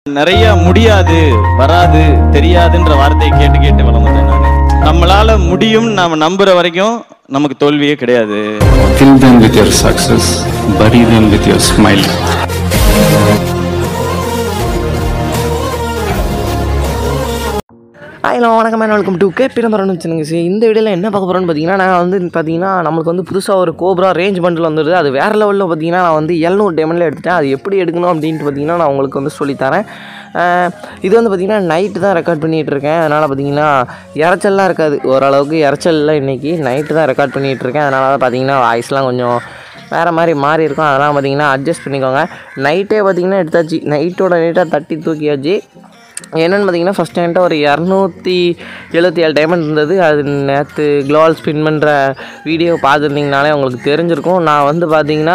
நிறைய முடியாது வராது தெரியாதுன்ற வார்த்தையை கேட்டு கேட்டு வளர்ந்தேன் நான் நம்மளால முடியும் நாம நம்புற வரைக்கும் நமக்கு தோல்வியே கிடையாது Fill them with your success, bury them with your smile. Hello வணக்கம் மேன் வெல்கம் டு கே பிரமரன் வச்சுருங்க சரி இந்த வீடியோவில் என்ன பார்க்க போகிறோன்னு பார்த்தீங்கன்னா நான் வந்து பார்த்தீங்கன்னா நம்மளுக்கு வந்து புதுசாக ஒரு கோப்ரா ரேஞ்ச் பண்டில் வந்துடுது அது வேறு லெவலில் பார்த்தீங்கன்னா நான் வந்து எழுநூறு டேமண்டில் எடுத்துட்டேன் அது எப்படி எடுக்கணும் அப்படின்ட்டு பார்த்தீங்கன்னா நான் உங்களுக்கு வந்து சொல்லித்தரேன் அஹ் இது வந்து பார்த்தீங்கன்னா நைட்டு தான் ரெக்கார்ட் பண்ணிகிட்டு இருக்கேன் அதனால் பார்த்தீங்கன்னா இறைச்சல்லாம் இருக்காது ஓரளவுக்கு இறைச்சல் இல்லை இன்றைக்கி நைட்டு தான் ரெக்கார்ட் பண்ணிகிட்டு இருக்கேன் அதனால தான் பார்த்தீங்கன்னா வாய்ஸ்லாம் கொஞ்சம் வேறு மாதிரி மாறி இருக்கும் அதெல்லாம் பார்த்தீங்கன்னா அட்ஜஸ்ட் பண்ணிக்கோங்க நைட்டே பார்த்தீங்கன்னா எடுத்தாச்சு நைட்டோட நைட்டாக தட்டி தூக்கியாச்சு என்னென்னு பார்த்தீங்கன்னா ஃபஸ்ட் என்கிட்ட ஒரு இரநூத்தி எழுபத்தி ஏழு டைமண்ட் இருந்தது அது நேற்று க்ளோவல் ஸ்பின் பண்ணுற வீடியோ பார்த்துருந்தீங்கனாலே உங்களுக்கு தெரிஞ்சிருக்கும் நான் வந்து பார்த்தீங்கன்னா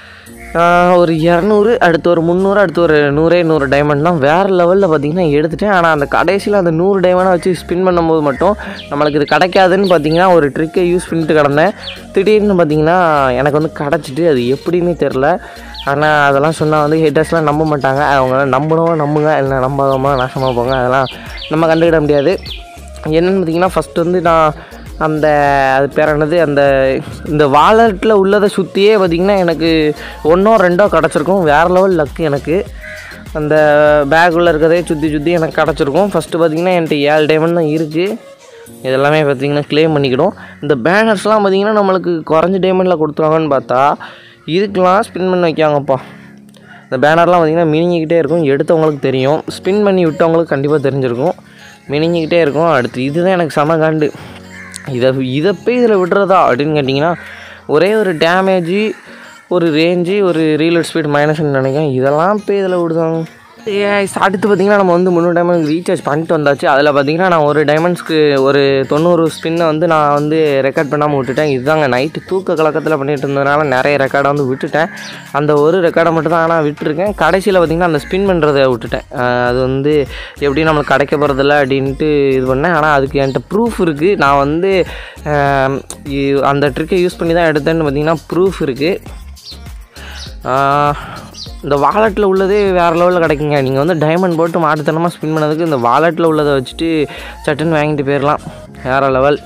ஆஹ், ஒரு இரநூறு அடுத்து ஒரு முந்நூறு அடுத்து ஒரு நூறே நூறு டைமண்ட் தான் வேறு லெவலில் பார்த்தீங்கன்னா எடுத்துட்டேன் ஆனால் அந்த கடைசியில் அந்த நூறு டைமண்டை வச்சு ஸ்பின் பண்ணும்போது மட்டும் நம்மளுக்கு இது கிடைக்காதுன்னு பார்த்தீங்கன்னா ஒரு ட்ரிக்கை யூஸ் பண்ணிட்டு கிடந்தேன் திடீர்னு பார்த்தீங்கன்னா எனக்கு வந்து கிடச்சிட்டு அது எப்படின்னு தெரில ஆனால் அதெல்லாம் சொன்னால் வந்து ஹேட்டர்ஸ்லாம் நம்ப மாட்டாங்க அவங்க நம்பணும் நம்புங்க இல்லை நம்பாதவங்க நாசமாக போங்க அதெல்லாம் நம்ம கண்டுக்கிட முடியாது என்னென்னு பார்த்தீங்கன்னா ஃபஸ்ட்டு வந்து நான் அந்த அது பேர் என்னது அந்த இந்த வாலெட்டில் உள்ளதை சுற்றியே பார்த்திங்கன்னா எனக்கு ஒன்றோ ரெண்டோ கிடச்சிருக்கும் வேறு லெவல் லக்கு எனக்கு அந்த பேக்குள்ளே இருக்கிறதே சுற்றி சுற்றி எனக்கு கிடச்சிருக்கும் ஃபஸ்ட்டு பார்த்திங்கன்னா என்கிட்ட ஏழு டைமண்ட் தான் இருக்குது இதெல்லாமே பார்த்திங்கன்னா க்ளைம் பண்ணிக்கிடும் இந்த பேனர்ஸ்லாம் பார்த்திங்கன்னா நம்மளுக்கு குறைஞ்ச டைமண்டில் கொடுத்துருவாங்கன்னு பார்த்தா இதுக்கெலாம் ஸ்பின் பண்ணி வைக்காங்கப்பா இந்த பேனர்லாம் பார்த்திங்கன்னா மினிங்கிக்கிட்டே இருக்கும் எடுத்தவங்களுக்கு தெரியும் ஸ்பின் பண்ணி விட்டவங்களுக்கு கண்டிப்பாக தெரிஞ்சிருக்கும் மினிங்கிக்கிட்டே இருக்கும் அடுத்து இதுதான் எனக்கு செம காண்டு இதை இதை போய் இதில் விடுறதா அப்படின்னு கேட்டிங்கன்னா ஒரே ஒரு டேமேஜு ஒரு ரேஞ்சு ஒரு ரீலோட் ஸ்பீட் மைனஸ்ன்னு நினைக்கிறேன் இதெல்லாம் போய் இதில் விடுதாங்க Guys, அடுத்து பார்த்தீங்கன்னா நம்ம வந்து முந்நூறு டைமண்ட் ரீசார்ஜ் பண்ணிட்டு வந்தாச்சு அதில் பார்த்தீங்கன்னா நான் ஒரு டைமண்ட்ஸ்க்கு ஒரு தொண்ணூறு ஸ்பின்னை வந்து நான் வந்து ரெக்கார்ட் பண்ணாமல் விட்டுட்டேன் இதுதாங்க நைட்டு தூக்க கலக்கத்தில் பண்ணிட்டு இருந்ததுனால நிறைய ரெக்கார்டை வந்து விட்டுட்டேன் அந்த ஒரு ரெக்கார்டை மட்டும் தான் ஆனால் விட்டுருக்கேன் கடைசியில் பார்த்தீங்கன்னா அந்த ஸ்பின் பண்ணுறதை விட்டுட்டேன் அஹ் அது வந்து எப்படி நம்மளுக்கு கிடைக்க போகிறதில்ல அப்படின்ட்டு இது பண்ணேன் ஆனால் அதுக்கு என்கிட்ட ப்ரூஃப் இருக்குது நான் வந்து அஹ், இ- அந்த ட்ரிக்கை யூஸ் பண்ணி தான் எடுத்தேன்னு பார்த்தீங்கன்னா ப்ரூஃப் இருக்குது ஆஹ் இந்த வாலெட்டில் உள்ளதே வேறு லெவலில் கிடைக்குங்க நீங்கள் வந்து டைமண்ட் போட்டு மாட்டுத்தனமாக ஸ்பின் பண்ணதுக்கு இந்த வாலெட்டில் உள்ளதை வச்சுட்டு சட்டுன்னு வாங்கிட்டு போயிடலாம் வேறு லெவல்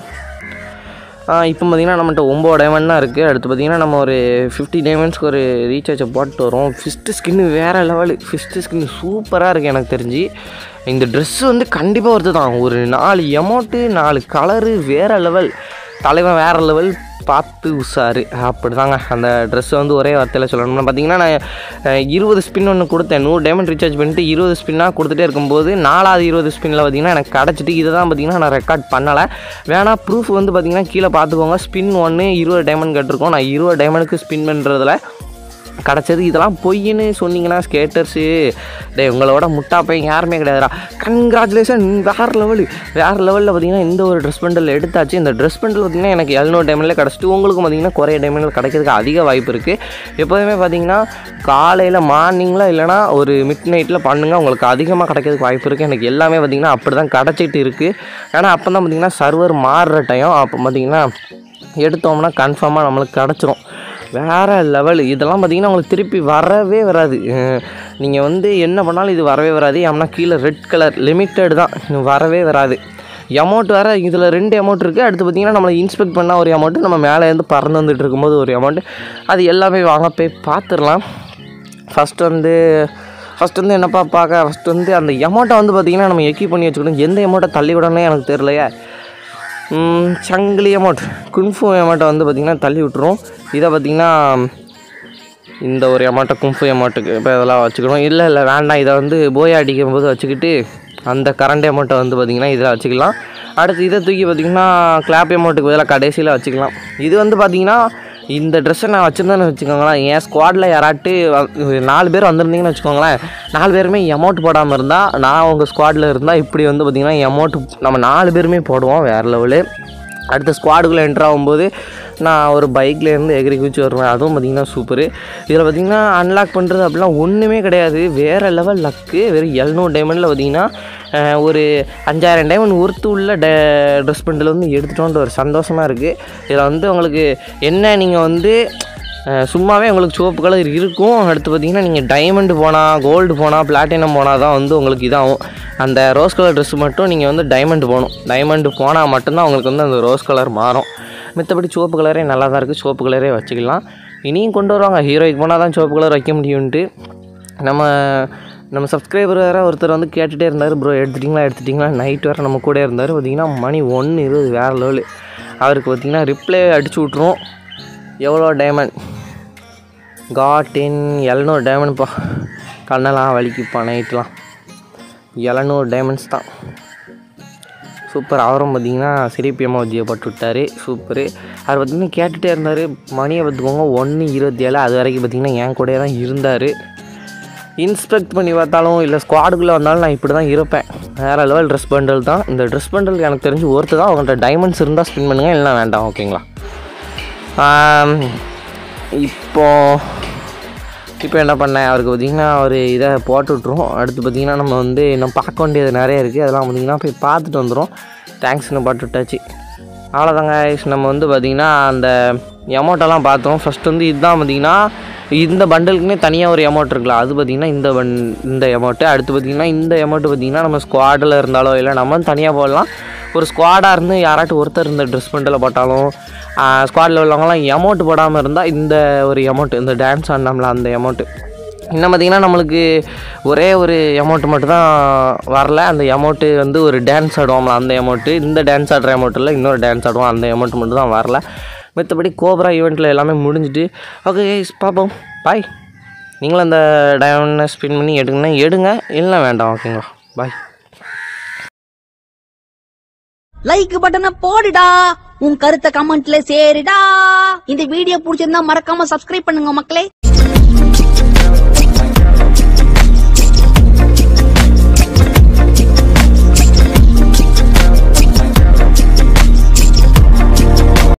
இப்போ பார்த்தீங்கன்னா நம்மகிட்ட ஒம்பது டைமண்ட் தான் இருக்குது அடுத்து பார்த்தீங்கன்னா நம்ம ஒரு ஃபிஃப்டி டைமண்ட்ஸ்க்கு ஒரு ரீசார்ஜை போட்டு வரோம் ஃபிஸ்ட்டு ஸ்கின்னு வேறு லெவலு ஃபிஸ்ட்டு ஸ்கின் சூப்பராக இருக்குது எனக்கு தெரிஞ்சு இந்த ட்ரெஸ்ஸு வந்து கண்டிப்பாக வருது தான் ஒரு நாலு எமௌண்ட்டு நாலு கலரு வேறு லெவல் தலைவன் வேறு லெவல் பார்த்து உஷாரு அப்படி தாங்க அந்த ட்ரெஸ்ஸை வந்து ஒரே வார்த்தையில் சொல்லணும்னா பார்த்தீங்கன்னா நான் அஹ், இருபது ஸ்பின் ஒன்று கொடுத்தேன் நூறு டைமண்ட் ரீசார்ஜ் பண்ணிட்டு இருபது ஸ்பின்னாக கொடுத்துட்டே இருக்கும்போது நாலாவது இருபது ஸ்பின்னில் பார்த்தீங்கன்னா எனக்கு கிடச்சிட்டு இதை தான் பார்த்தீங்கன்னா நான் ரெக்கார்ட் பண்ணலை வேணா ப்ரூஃப் வந்து பார்த்தீங்கன்னா கீழே பார்த்துக்கோங்க ஸ்பின் ஒன்று இருபது டைமண்ட் கேட்டிருக்கோம் நான் இருபது டைமண்டுக்கு ஸ்பின் பண்ணுறதுல கிடச்சது இதெல்லாம் பொய்ன்னு சொன்னீங்கன்னா ஸ்கேட்டர்ஸு டேய் உங்களோட முட்டா பையன் யாருமே கிடையாதுடா கங்க்ராச்சுலேஷன் வேறு லெவலு வேறு லெவலில் பார்த்தீங்கன்னா இந்த ஒரு ட்ரெஸ் பண்டல் எடுத்தாச்சு இந்த ட்ரெஸ் பண்டல் பார்த்தீங்கன்னா எனக்கு எழுநூறு டைமில் கிடச்சிட்டு உங்களுக்கு பார்த்தீங்கன்னா குறைய டைமில் கிடைக்கிறதுக்கு அதிக வாய்ப்பு இருக்குது எப்போதுமே பார்த்தீங்கன்னா காலையில் மார்னிங்கில் இல்லைனா ஒரு மிட் நைட்டில் பண்ணுங்கள் உங்களுக்கு அதிகமாக கிடைக்கிறதுக்கு வாய்ப்பு இருக்குது எனக்கு எல்லாமே பார்த்தீங்கன்னா அப்படி தான் கிடச்சிட்டு இருக்குது ஏன்னா அப்போ தான் பார்த்தீங்கன்னா சர்வர் மாறுற டைம் அப்போ பார்த்தீங்கன்னா எடுத்தோம்னா கன்ஃபார்மாக நம்மளுக்கு கிடச்சிரும் வேறு லெவல் இதெல்லாம் பார்த்தீங்கன்னா உங்களுக்கு திருப்பி வரவே வராது நீங்கள் வந்து என்ன பண்ணாலும் இது வரவே வராது ஏன்னா கீழே ரெட் கலர் லிமிட்டட் தான் இது வரவே வராது அமௌண்ட் வேறு இதில் ரெண்டு அமௌண்ட் இருக்குது அடுத்து பார்த்தீங்கன்னா நம்மளை இன்ஸ்பெக்ட் பண்ணால் ஒரு அமௌண்ட்டு நம்ம மேலே இருந்து பறந்து வந்துட்டு இருக்கும்போது ஒரு அமௌண்ட்டு அது எல்லாமே வாங்க போய் பார்த்துடலாம் ஃபஸ்ட்டு வந்து ஃபஸ்ட் வந்து என்னப்பா பார்க்க ஃபஸ்ட் வந்து அந்த அமௌண்ட்டை வந்து பார்த்திங்கன்னா நம்ம எக்கி பண்ணி வச்சுக்கணும் எந்த அமௌண்ட்டை தள்ளி விடணும்னே எனக்கு தெரியலையே ம், சங்கிலி அமௌண்ட் குன்ஃபு அமௌண்ட்டை வந்து பார்த்திங்கன்னா தள்ளி விட்டுரும் இதை பார்த்திங்கன்னா இந்த ஒரு அமௌண்ட்டை கும்ஃபு அமௌண்ட்டுக்கு இப்போ இதெல்லாம் வச்சுக்கணும் இல்லை இல்லை வேண்டாம் இதை வந்து போயா அடிக்கும் போது வச்சுக்கிட்டு அந்த கரண்ட் அமௌண்ட்டை வந்து பார்த்திங்கன்னா இதில் வச்சுக்கலாம் அடுத்து இதை தூக்கி பார்த்திங்கன்னா கிளாப் அமௌண்ட்டுக்கு பதிலாக கடைசியில் வச்சுக்கலாம் இது வந்து பார்த்திங்கன்னா இந்த ட்ரெஸ்ஸை நான் வச்சுருந்தேன்னு வச்சுக்கோங்களேன் என் ஸ்குவாடில் யாராட்டு வ- நாலு பேர் வந்திருந்தீங்கன்னு வச்சுக்கோங்களேன் நாலு பேருமே அமௌண்ட் போடாமல் இருந்தால் நான் உங்கள் ஸ்குவாடில் இருந்தால் இப்படி வந்து பார்த்திங்கன்னா அமௌண்ட் நம்ம நாலு பேருமே போடுவோம் வேறு லெவலு அடுத்த ஸ்குவாடுக்குள்ளே என்ட்ரு ஆகும்போது நான் ஒரு பைக்லேருந்து எகிரி குச்சி வருவேன் அதுவும் பார்த்திங்கன்னா சூப்பரு இதில் பார்த்திங்கன்னா அன்லாக் பண்ணுறது அப்படிலாம் ஒன்றுமே கிடையாது வேறு லெவல் லக்கு வெறும் எழுநூறு டைமண்டில் பார்த்திங்கன்னா அஹ், ஒரு அஞ்சாயிரம் டைமண்ட் ஒர்த்து உள்ள ட ட்ரெஸ் பண்டில் வந்து எடுத்துட்டோன்ற ஒரு சந்தோஷமாக இருக்குது இதில் வந்து உங்களுக்கு என்ன நீங்கள் வந்து அஹ் சும்மாவே உங்களுக்கு சிவப்பு கலர் இருக்கும் அடுத்து பார்த்தீங்கன்னா நீங்கள் டைமண்ட் போனால் கோல்டு போனால் பிளாட்டினம் போனால் தான் வந்து உங்களுக்கு இதாகும் அந்த ரோஸ் கலர் ட்ரெஸ் மட்டும் நீங்கள் வந்து டைமண்ட் போகணும் டைமண்ட் போனால் மட்டும்தான் உங்களுக்கு வந்து அந்த ரோஸ் கலர் மாறும் மித்தபடி சிவப்பு கலரே நல்லா தான் இருக்குது சிவப்பு கலரே வச்சுக்கலாம் இனியும் கொண்டு வருவாங்க ஹீரோய்க்கு போனால் தான் சிவப்பு கலர் வைக்க முடியும்ன்ட்டு நம்ம நம்ம சப்ஸ்கிரைபர் வேறு ஒருத்தர் வந்து கேட்டுகிட்டே இருந்தார் ப்ரோ எடுத்துட்டிங்களா எடுத்துட்டிங்களா நைட் வேறு நம்ம கூட இருந்தார் பார்த்தீங்கன்னா மணி ஒன்று இருபது வேறு லெவலு அவருக்கு பார்த்தீங்கன்னா ரிப்ளை அடிச்சு விட்ருவோம் எவ்வளோ டைமண்ட் காட்டின் எழுநூறு டைமண்ட்ப்பா கண்ணெல்லாம் வலிக்குப்பா நைட்லாம் எழுநூறு டைமண்ட்ஸ் தான் சூப்பர் அவரும் பார்த்தீங்கன்னா சிரிப்பி அம்மாவதியை போட்டு விட்டார் சூப்பரு அவர் பார்த்தீங்கன்னா கேட்டுகிட்டே இருந்தார் மணியை பார்த்துக்கோங்க ஒன்று இருபத்தி ஏழு அது வரைக்கும் பார்த்தீங்கன்னா என் கூடயே தான் இருந்தார் இன்ஸ்பெக்ட் பண்ணி பார்த்தாலும் இல்லை ஸ்குவாடுக்குள்ளே வந்தாலும் நான் இப்படி தான் இருப்பேன் வேறு லெவல் ட்ரெஸ் பண்டல் தான் இந்த ட்ரெஸ் பண்டல் எனக்கு தெரிஞ்சு ஒருத்தர் தான் அவங்கள்ட்ட டைமண்ட்ஸ் இருந்தால் ஸ்பின் பண்ணுங்கள் இல்லைனா வேண்டாம் ஓகேங்களா ஆம், இப்போ இப்போ என்ன பண்ணேன் அவருக்கு பார்த்திங்கன்னா ஒரு இதை போட்டு விட்ருவோம் அடுத்து பார்த்திங்கன்னா நம்ம வந்து இன்னும் பார்க்க வேண்டியது நிறைய இருக்குது அதெல்லாம் பார்த்திங்கன்னா போய் பார்த்துட்டு வந்துடும் தேங்க்ஸ்னு போட்டு விட்டாச்சு அவ்வளோதாங்க guys. நம்ம வந்து பார்த்திங்கன்னா அந்த எமௌண்ட்டெல்லாம் பார்த்தோம் ஃபஸ்ட் வந்து இதுதான் பார்த்திங்கன்னா இந்த பண்டலுக்குன்னே தனியாக ஒரு எமௌண்ட் இருக்கலாம் அது பார்த்திங்கன்னா இந்த பன் இந்த எமௌண்ட்டு அடுத்து பார்த்திங்கன்னா இந்த எமௌண்ட்டு பார்த்திங்கன்னா நம்ம ஸ்குவாடில் இருந்தாலோ இல்லை நம்ம தனியாக போடலாம் ஒரு ஸ்குவாடாக இருந்து யாராட்டும் ஒருத்தர் இந்த ட்ரெஸ் பண்டலில் போட்டாலும் ஸ்குவாடில் உள்ளவங்கலாம் எமௌண்ட் போடாமல் இருந்தால் இந்த ஒரு எமௌண்ட் இந்த டான்ஸ் ஆடினோம்ல அந்த எமௌண்ட்டு இன்னும் பார்த்திங்கன்னா நம்மளுக்கு ஒரே ஒரு அமௌண்ட் மட்டும் தான் வரல அந்த அமௌண்ட்டு வந்து ஒரு டான்ஸ் ஆடுவோம்ல அந்த அமௌண்ட்டு இந்த டான்ஸ் ஆடுற அமௌண்ட்டில் இன்னொரு டான்ஸ் ஆடுவோம் அந்த அமௌண்ட் மட்டும் தான் வரல மற்றபடி கோப்ரா ஈவெண்ட்டில் எல்லாமே முடிஞ்சுட்டு ஓகே பார்ப்போம் பாய் நீங்களும் அந்த டைமண்டை ஸ்பின் பண்ணி எடுங்கன்னா எடுங்க இல்லைனா வேண்டாம் ஓகேங்களா பாய் லைக் பட்டனை போடுடா உன் கருத்தை கமெண்ட்ல சேருடா இந்த வீடியோ பிடிச்சிருந்தா மறக்காம சப்ஸ்கிரைப் பண்ணுங்க மக்களே